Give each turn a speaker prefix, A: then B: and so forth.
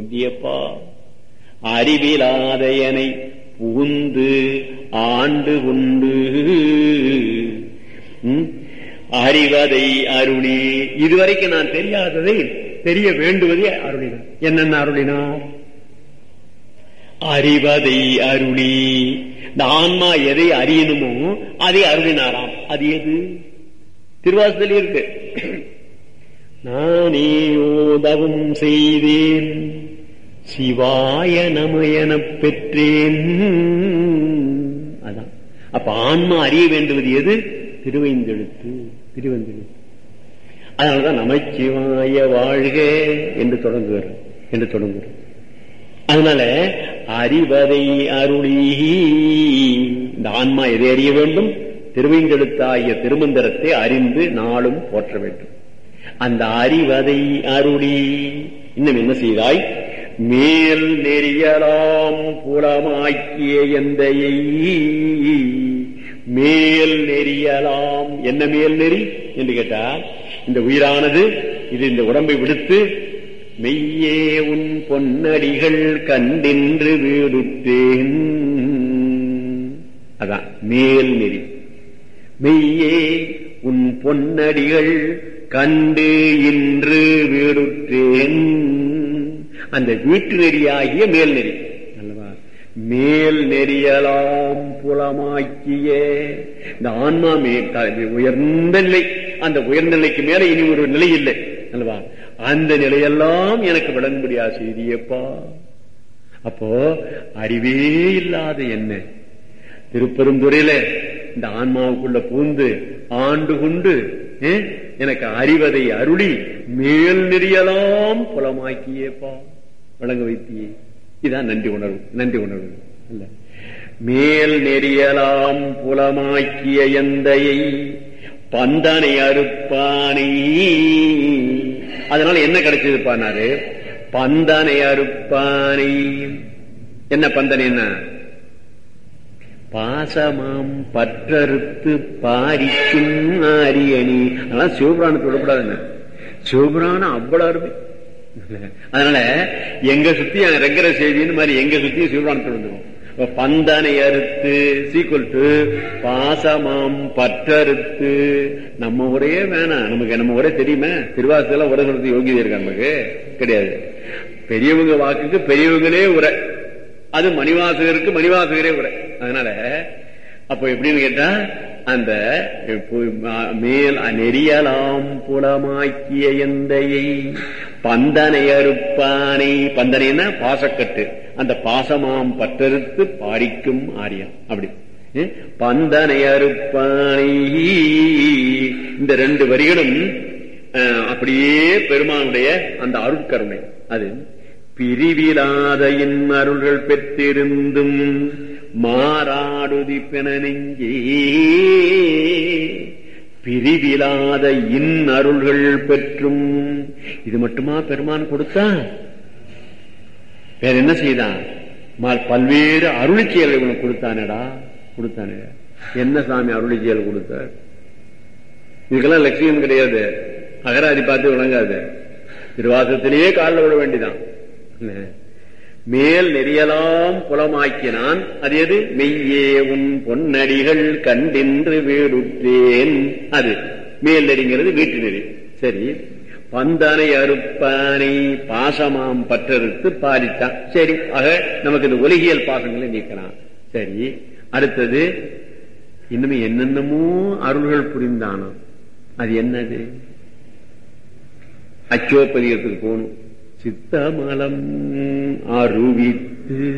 A: சித்தியப்பா அறிவிலாதையனை புகுந்து ஆண்டு கொண்டு ம், அறிவதை அருளி இதுவரைக்கும் நான் தெரியாததை தெரிய வேண்டுவதே அருளினார் என்னென்ன அருளினார் அறிவதை அருளி இந்த ஆன்மா எதை அறியணுமோ அதை அருளினாராம் அது எது திருவாசத்தில் இருக்கு நானே ஓதவும் செய்தேன் சிவாய நமயனப் பெற்றேன் அதான் அப்ப ஆன்மா அறிய வேண்டுவது எது திருவைந்தெழுத்து திருவந்தெழுத்து அதனாலதான் நமச்சிவாய வாழ்க என்று தொடங்குகிறார் என்று தொடங்குகிறார் அதனால அறிவதை அருளி இந்த ஆன்மா எதை அறிய வேண்டும் திருவைந்தெழுத்தாகிய திருமந்திரத்தை அறிந்து நாளும் போற்ற வேண்டும் அந்த அறிவதை அருளி இன்னும் என்ன செய்தாய் மேல் நெறியலாம் புலமாக்கிய எந்தையை மேல் நெறியலாம் என்ன மேல் நெறி என்று கேட்டால் இந்த உயிரானது இது இந்த உடம்பை விடுத்து மெய்யே உன் பொன்னடிகள் கண்டின்று வீடுத்தேன் அதான் மேல் நெறி மெய்யே உன் பொன்னடிகள் கண்டு இன்று வீடுற்றேன் அந்த வீட்டு நெறியாகிய மேல் நெறி அல்லவா மேல் நெறியலாம் புலமாக்கிய இந்த ஆன்மா மே த- உயர்ந்த நிலை அந்த உயர்ந்த நிலைக்கு மேல இனி ஒரு நிலை இல்லை அல்லவா அந்த நிலையெல்லாம் எனக்கு விளங்கும்படியா செய்தியப்பா அப்போ அறிவே இல்லாத என்ன திருப்பெருந்துறையில இந்த ஆன்மாவுக்குள்ள பூந்து ஆண்டு கொண்டு ஏ, எனக்கு அறிவதை அருளி மேல் நெறியலாம் புலமாக்கியேப்பா வழங்க வைத்தியே இதான் நன்றி உணர்வு நன்றி உணர்வு அல்ல மேல் நெறியலாம் புலமாக்கிய எந்தையை பந்தனை அறுப்பானை அதனால என்ன கிடைச்சது பானாரு பந்தனை அறுப்பானை என்ன பந்தனை என்ன பாசமாம் பற்றறுத்து பாரிக்கும் ஆரியணி அதெல்லாம் சிவபுராணத்தை விடக்கூடாதுன்னு சிவபுராணம் அவ்வளவு அருமை அதனால எங்க சுத்தி ரெங்கர செய்தின்னு மாதிரி எங்க சுத்தி சிவபுராணத்தில் வந்துடும் இப்ப பந்தனை அறுத்து சீக்குவல் டு பாசமாம் பற்றறுத்து நம்ம உரையே வேணாம் நமக்கு நம்ம உரை தெரியுமே திருவாசல உரை சொல்றது யோகிதை இருக்கா நமக்கு கிடையாது பெரியவங்க வாக்குக்கு பெரியவங்களே உரை அது மணிவாசகருக்கு மணிவாசகரே உரை அதனால அப்ப எப்படின்னு கேட்டா அந்த பு- மா- மேல் நெறியலாம் புலமாக்கிய எந்தையை பந்தனை அறுப்பானை பந்தனைன்னா பாசக்கட்டு அந்த பாசமாம் பற்றறுத்து பாரிக்கும் ஆரியம் அப்படி ஏ? பந்தனை அறுப்பானை இந்த ரெண்டு வரிகளும் அஹ், அப்படியே பெருமானுடைய அந்த அருட்கருணை அது பிரிவிலாத இன் அருள்கள் பெற்றிருந்தும் மாறாடுதி பென நெஞ்சே பிரிவிலாத இன் அருள்கள் பெற்றும் இது மட்டுமா பெருமான் கொடுத்தா வேற என்ன செய்தான் ம- பல்வேறு அருளிச்செயல்களை உனக்கு கொடுத்தானேடா கொடுத்தானே என்ன சாமி அருளிச்செயல் கொடுத்தார் இதுக்கெல்லாம் லட்சியம் கிடையாது அகராதி பார்த்து விளங்காது திருவாசத்திலேயே காலில் விட வேண்டிதான் இல்ல. மேல் நெறியலாம் புலமாக்கினான் அது எது மெய்யே உன் பொன்னடிகள் கண்டின்று வீடுற்றேன் அது மேல் நெறிங்கிறது வீட்டு நெறி சரி பந்தனை அறுப்பானை பாசமாம் பற்றறுத்து பாரித்தான் சரி ஆக நமக்கு இந்த ஒலிகியல் பாசங்களை நீக்கலாம் சரி அடுத்தது இன்னும் என்னென்னமோ அருள்கள் புரிந்தானோ அது என்னது அச்சோப்பதிகத்துக்கு போகணும் சித்தமலம் அருவித்து